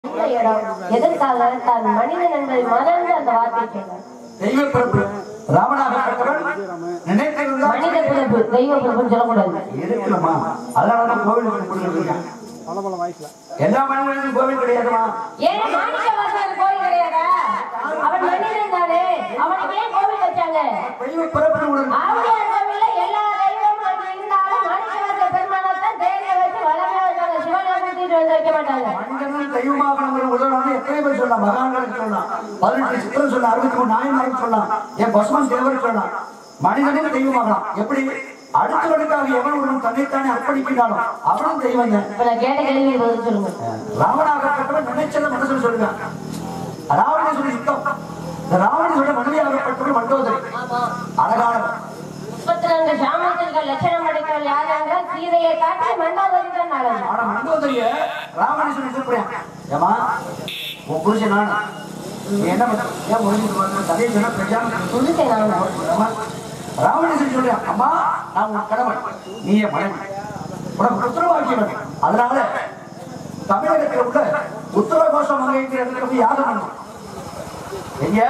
இந்த இடம் எதற்காக தான் மனிதன் என்பதை மறந்து அந்த வார்த்தை சொன்னார் தெய்வ பிறப்பு ராமனாகப்பட்டவன் நினைத்திருந்தால் மனித பிறப்பு தெய்வ பிறப்புன்னு சொல்லக்கூடாது இருக்கலாமா அதனாலதான் கோவில் கொடுத்துருக்கேன் எல்லா மனிதனுக்கும் கோவில் கிடையாதுமா ஏன் மாணிக்கவாசகர் கோயில் கிடையாதா அவன் மனிதன் தானே அவனுக்கு ஏன் கோவில் வச்சாங்க தெய்வ பிறப்பு உணர்வு ஆவுடையார் கோவில்ல எல்லா தெய்வமும் அங்க இருந்தாலும் மாணிக்கவாசகர் பெருமானை தான் தேர்ல வச்சு வளமையா வச்சாங்க சிவனை கூட்டிட்டு வந்து வைக்க மாட்டாங்க மனிதனும் தெய்வமாகணுங்கிற உதவான எத்தனை பேர் சொல்லலாம் மகான்களுக்கு சொல்லலாம் பதினெட்டு சித்திரம் சொல்லலாம் அறுபத்தி மூணு நாயன்மாருக்கு சொல்லலாம் என் பசுமன் தேவர் சொல்லலாம் மனிதனும் தெய்வமாகலாம் எப்படி அடுத்தவனுக்காக எவன் ஒருவன் தன்னைத்தானே அர்ப்பணிக்கிறானோ அவனும் தெய்வம் தான் இப்ப நான் கேட்ட கேள்வி பதில் சொல்லுங்க ராவணாகப்பட்டவன் நினைச்சத மனசுல சொல்லுங்க ராவணேஸ்வரர் யுத்தம் இந்த ராவணேஸ்வரர் மனைவியாகப்பட்டவன் மண்டோதரி அழகானவன் முப்பத்தி ரெண்டு சாமத்திற்கு லட்சணம் படைத்தவள் யார் என்றால் சீதையை காட்டி மண்டோதரி தான் அழகு ஆனா மண்டோதரிய ராவணேஸ்வரன் கூப்பிடுறேன் ஏமா உன் புருஷன் நானு நீ என்ன பண்ண ஏன் முடிஞ்சு வந்து கதையை சொன்னா பெரியாம புதுசை நான் அம்மா, ராவணேஸ்வரன் சொல்றேன் அம்மா நான் உன் கணவன் நீ என் மனைவி உனக்கு உத்தரவாக்கியவன் அதனால தமிழகத்தில் உள்ள உத்தரகோஷம் மங்கைங்கிற இடத்துல போய் யாகம் பண்ணணும் எங்க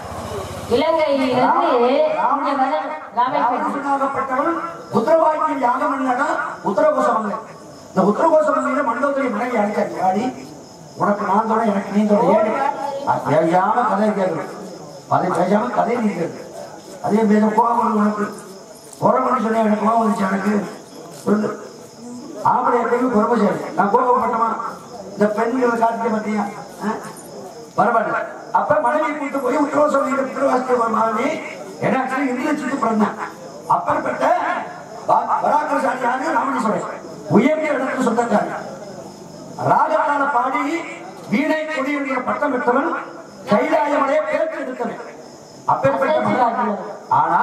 இலங்கையிலிருந்து இங்க வர ராமேஸ்வரம் ராவணாகப்பட்டவன் உத்தரவாக்கியம் யாகம் பண்ணா உத்தரகோஷ மங்கை இந்த உத்தரகோஷ மங்கையில மண்டபத்துடைய மனைவி அடிச்சாரு ஆடி உனக்கு நான் தோட எனக்கு நீ தோட ஏழு அது பேசாம கதை கேட்கணும் அதை பேசாம கதை நீ கேட்கு அதே பேச கோபம் வருது உனக்கு குறமணி சொன்ன எனக்கு கோபம் வந்துச்சு எனக்கு சொல்லு ஆம்பளை எப்பயுமே குறம செய்யணும் நான் கோபப்பட்டமா இந்த பெண்களை காட்டிக்க மாட்டியா பரவாயில்ல அப்ப மனைவி கூட்டு போய் உத்தரவாசம் உத்தரவாசத்தை மனைவி என்ன இந்திய சுத்தி பிறந்தான் அப்பற்பட்ட பராக்கிரசாலி யாரு ராமணேஸ்வரன் உயர்ந்த இடத்துக்கு சொந்தக்காரன் ராகத்தால பாடி வீணை கொடியுடைய பட்டம் பெற்றவன் கைலாயமலையை பேர்த்து எடுத்தவன் அப்பேற்பட்ட மகான். ஆனா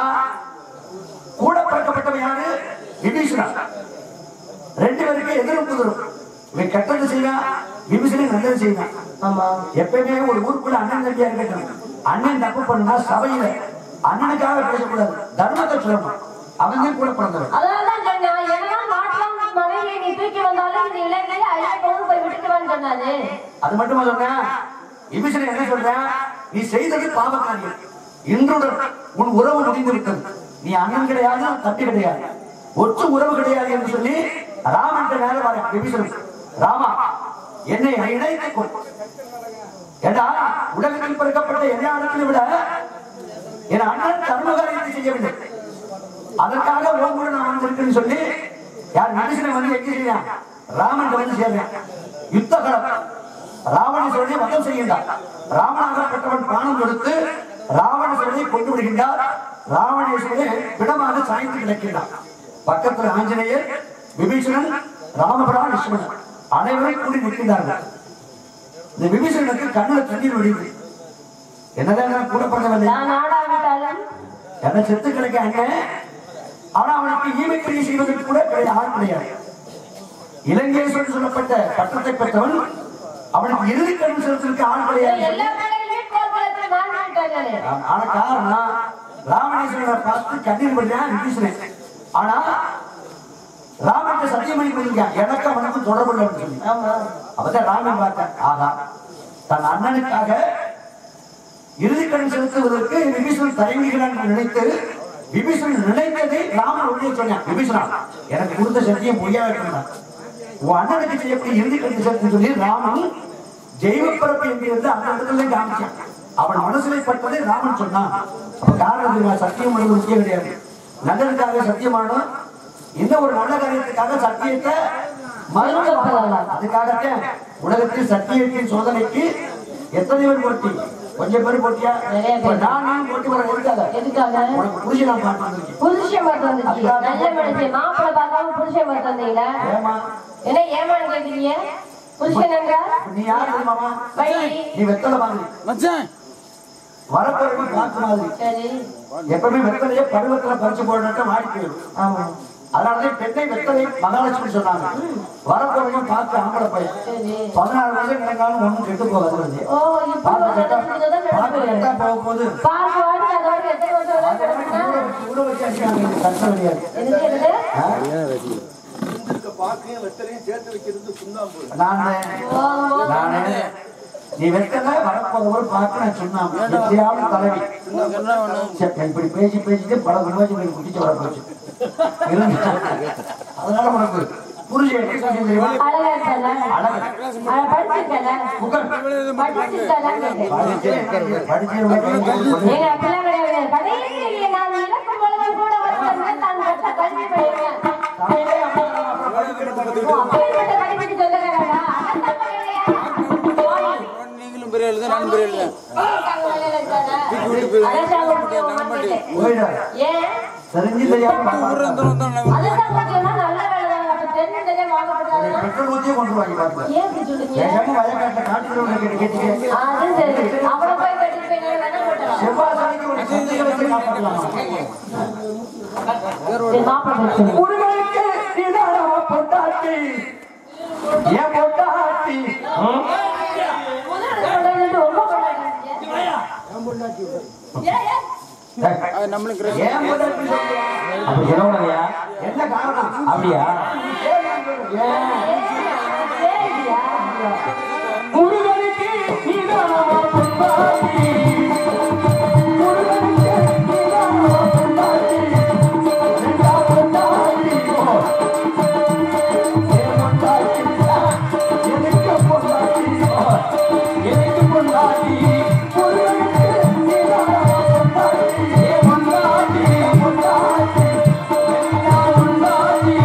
கூட பிறக்கப்பட்டவன் யாரு விபீஷணன் ரெண்டு பேருக்கு எதிரும் புதிரும் இவன் கெட்டது செய்வான் விபீஷணன் நல்லது செய்வான் ஆமா எப்பயுமே ஒரு ஊருக்குள்ள அண்ணன் தம்பியா இருக்கட்டும் அண்ணன் தப்பு பண்ணா சபையில அண்ணனுக்காக பேசக்கூடாது தர்மத்தை சொல்லணும் அவன் தான் கூட பிறந்தவன் அதனாலதான் சொன்னேன் என்னதான் நாட்டிலும் மனைவியை நீ தூக்கி வந்தாலும் இந்த இலங்கையில ஐயப்பவும் போய் விட்டுக்குவான்னு சொன்னாரு அது மட்டுமா சொன்னேன் விபீஷணன் என்ன சொல்றேன் நீ செய்தது பாவ காரியம் இன்றுடன் உன் உறவு முடிந்து விட்டது நீ அண்ணன் கிடையாது நான் தம்பி கிடையாது ஒற்று உறவு கிடையாது என்று சொல்லி ராமன் மேல வர விபீஷணன் ராமா என்னை இணைத்துக் கொள் ஏடா உலகத்தில் பிறக்கப்பட்ட எல்லா இடத்திலும் விட என் அண்ணன் தர்மகாரியத்தை செய்யவில்லை அதற்காக உன் கூட நான் வந்திருக்கேன்னு சொல்லி யார் விபீஷணன் வந்து எங்க செய்யான் ராமன் வந்து சேர்றேன் யுத்த களம் ராவணேஸ்வரனை வதம் செய்கின்றார் ராவணாகப்பட்டவன் பானம் கொடுத்து ராவணேஸ்வரனை கொண்டு விடுகின்றார் ராவணேஸ்வரனை பிடமாக சாய்ந்து கிடக்கின்றார் பக்கத்தில் ஆஞ்சநேயர் விபீஷணன் ராமபிரான் லட்சுமணன் அனைவரும் கூடி நிற்கின்றார்கள் இந்த விபீஷணனுக்கு கண்ணுல தண்ணீர் வடிவு என்னதான் நான் கூட பிறந்தவன் நான் நாடாவிட்டாலும் என்ன செத்து கிடைக்க அண்ணன் ஆனா அவனுக்கு ஈமைக்கிரியை செய்வதற்கு கூட கிடையாது ஆள் கிடையாது இலங்கேஸ்வரன் சொல்லப்பட்ட பட்டத்தை பெற்றவன் அவனுக்கு இறுதி கடன் செலுத்திற்கு ஆள் கிடையாது எல்லா கடையிலுமே கோகுலத்தில் வாழ்ந்து விட்டார்களே ஆனா காரணம் ராமணேஸ்வரனை பார்த்து கண்ணீர் பண்ணான் விபீஷணன் ஆனா ராமன் சத்தியமணி பண்ணிருக்கான் எனக்கு அவனுக்கும் தொடர்பு இல்லைன்னு சொல்லி ஆமா அவதான் ராமன் பார்த்தான் ஆகா தன் அண்ணனுக்காக இறுதிக்கடன் செலுத்துவதற்கு விபீஷணன் தயங்குகிறான் என்று நினைத்து விபீஷணன் நினைத்ததை ராமன் உடனே சொன்னான் விபீஷணா எனக்கு கொடுத்த சத்தியம் பொய்யா இருக்கணும் உன் அண்ணனுக்கு செய்யக்கூடிய இறுதிக்கடன் செலுத்து சொல்லி ராமன் ஜெய்வ பிறப்பு என்கிறது அந்த இடத்துல காமிச்சான் அவன் மனசிலே பட்டதை ராமன் சொன்னான் அப்ப காரணம் தெரியுமா? சத்தியம் பண்ணது முக்கியம் கிடையாது நல்லதுக்காக சத்தியமானோம் இந்த ஒரு நல்ல காரியத்துக்காக சத்தியத்தை மறுக்கப்படலாம் அதுக்காகத்தான் உலகத்தில் சத்தியத்தின் சோதனைக்கு எத்தனை பேர் போட்டி கொஞ்சம் பேர் போட்டியா நிறைய பேர். இப்ப நானும் போட்டி வர எதுக்காக எதுக்காக உனக்கு புரிஞ்சு நான் பாட்டு வந்திருக்கேன் புருஷன் பார்த்து வந்துச்சு நல்ல மனுஷன் மாப்பிள்ளை பார்க்காம புருஷன் பார்த்து வந்தீங்களா ஏமா என்ன ஏமான்னு கேட்கிறீங்க புருஷன் என்றால் நீ யார் தெரியுமாமா வழி நீ வெத்தலை மாதிரி மச்சான் வரப்போறவங்க காத்து மாதிரி சரி எப்பவுமே வெத்தலையே பருவத்துல பறிச்சு போடணும் வாடி போயிடும் ஆமா அதனாலதான் பெண்ணை வெத்தலை மகாலட்சுமி சொன்னாங்க வரப்போறவங்க பார்த்து ஆம்பளை பையன் சரி பதினாறு வருஷம் கிடந்தாலும் ஒண்ணும் கெட்டு போகாது ஓ இப்போ பார்த்து கெட்டா பார்த்து நடக்குது கெட்டா போக போகுது பால் வாடி அதோட எத்தனை வருஷம் வரைக்கும் கிடக்குன்னா கூட வச்சு அடிக்காங்க கஷ்டம் கிடையாது எதுக்கு எதுக்கு ஆ? பாக்கையும் வெத்தலையும் சேர்த்து வைக்கிறது சுண்ணாம்பு நானு நானு நீ வெட்டல வரப்போறவர் பார்க்க நான் சொன்னான் எப்படியாவது தலைவி சரி, இப்படி பேசி பேசிட்டு பல வினோஜங்களை குட்டிச்சு வர போச்சு இருந்தா, அதனால உனக்கு புரிஞ்சு என்ன விஷயம் தெரியுமா அழகா இருக்கல அழகு அழ படிச்சிருக்கல புகழ் படிச்சிருக்கல படிச்சவங்க ஏங்க அப்படிலாம் கிடையாது கடைசியிலே நான் இறக்கும் பொழுது கூட வருத்தம் தான் கற்ற கல்வி பயிர்வேன் அப்பேற்பட்ட படிப்புக்கு சொல்லுகிறாரா அதான் இல்லையா நீங்களும் பெரிய எழுத நானும் பெரிய எழுத போயிடா ஏன் தெரிஞ்சு தெரியாம அதுதான் முக்கியமா நல்ல வேலை தான் அப்ப தெரிஞ்சு தெரியாம வாங்கப்படாது பெட்ரோல் ஊத்தியே கொண்டு வாங்கி பார்த்து ஏன் இப்படி சொல்றீங்க ஏன் வயக்காட்டுல காட்டுறவங்க கிட்ட கேட்டீங்க அது சரி அவளை போய் கட்டிட்டு போய் நான் வேணா போட்டலாம் செவ்வாய் சனிக்கு ஒரு சந்தையை வச்சு காப்பாற்றலாமா சரி மாப்பிள்ளை பேசுங்க உடுமைக்கு நீதானா பொட்டாட்டி ஏன் பொட்டாட்டி முதல்ல கொண்டாடிட்டு ரொம்ப கொண்டாடுறீங்க ஏன் ஏன் ஏய், நம்மளுக்கு ஏன் பொட்டாட்டி சொல்றியா? அப்படி சொல்லக்கூடாதுயா என்ன காரணம் அப்படியா சரியா முருகனுக்கு நீதானா பொட்டாட்டி முருகனுக்கு நீதானா பொட்டாட்டி ரெண்டா பொட்டாட்டி ஏன் பொட்டாட்டி எனக்கு பொண்டாட்டி எனக்கு பொண்டாட்டி முருகனுக்கு நீதானா பொண்டாட்டி ஏன் பொண்டாட்டி பொண்டாட்டி எல்லாம் பொண்டாட்டி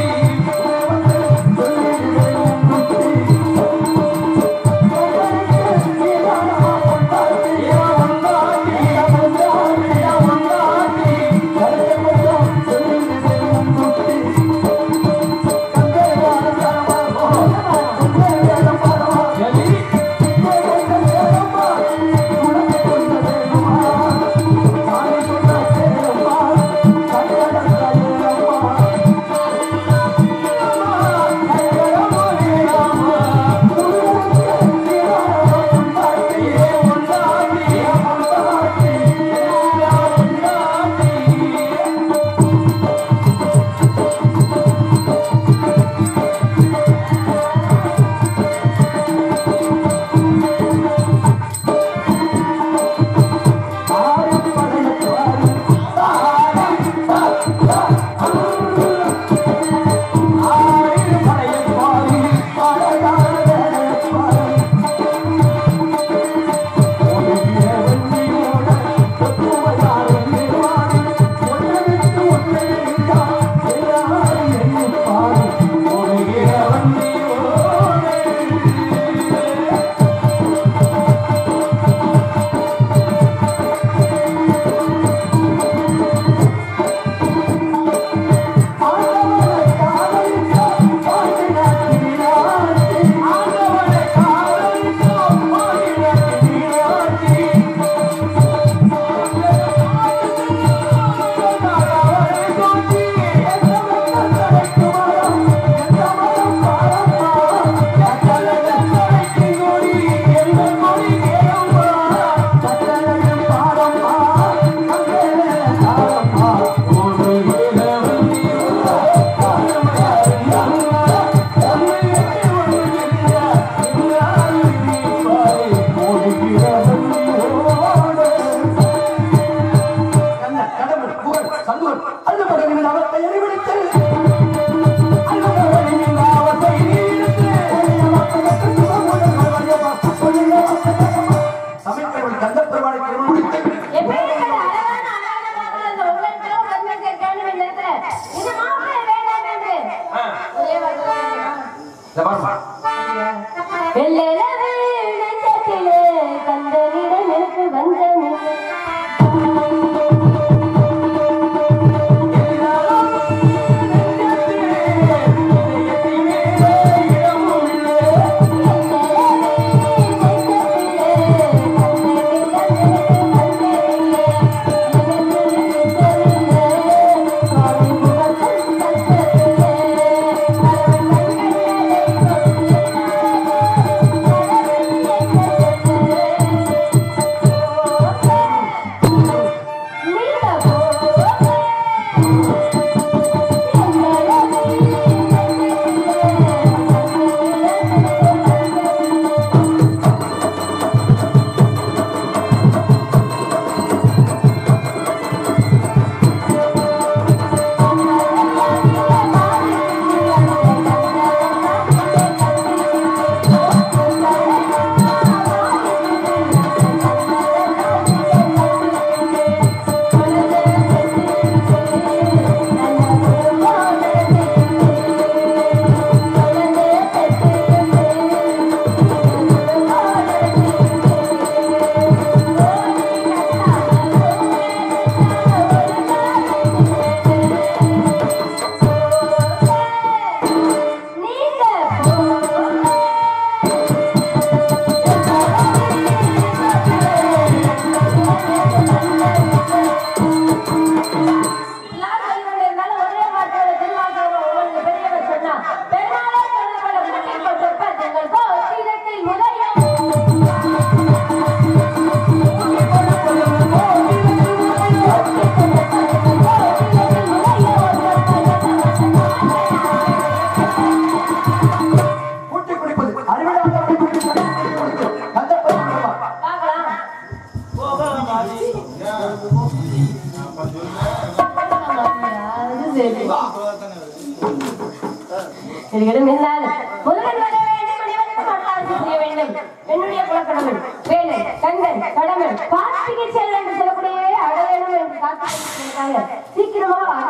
கடவுள் புகழ் சண்முகன் அல்ல பகலின் அவத்தை அறிவிடுத்து அல்ல பகலின் அவத்தை சமைத்தவள் கந்த பெருமாளை திருமணம் எப்பேற்பட்ட அழகான அழகான மாப்பிள்ளை இந்த உலகத்துல வந்திருக்க கேள்வி நேரத்துல இது மாப்பிள்ளை வேண்டாம் என்று ஒரே வார்த்தை இந்த பாருமா வெள்ளெனவே நெஞ்சத்திலே கண்டனிடம் எனக்கு வந்தமில்லை Oh சரிகளும் இல்லாது முதலன் வர வேண்டும் மணிவண்ணன் மல்லாருக்கு புரிய வேண்டும் என்னுடைய குலக்கடவன் வேலன் கங்கன் கடமன் கார்த்திகை செல்வன் என்று சொல்லக்கூடியவே அட வேண்டும் என்று கார்த்திகை சொல்லிட்டாங்க சீக்கிரமாக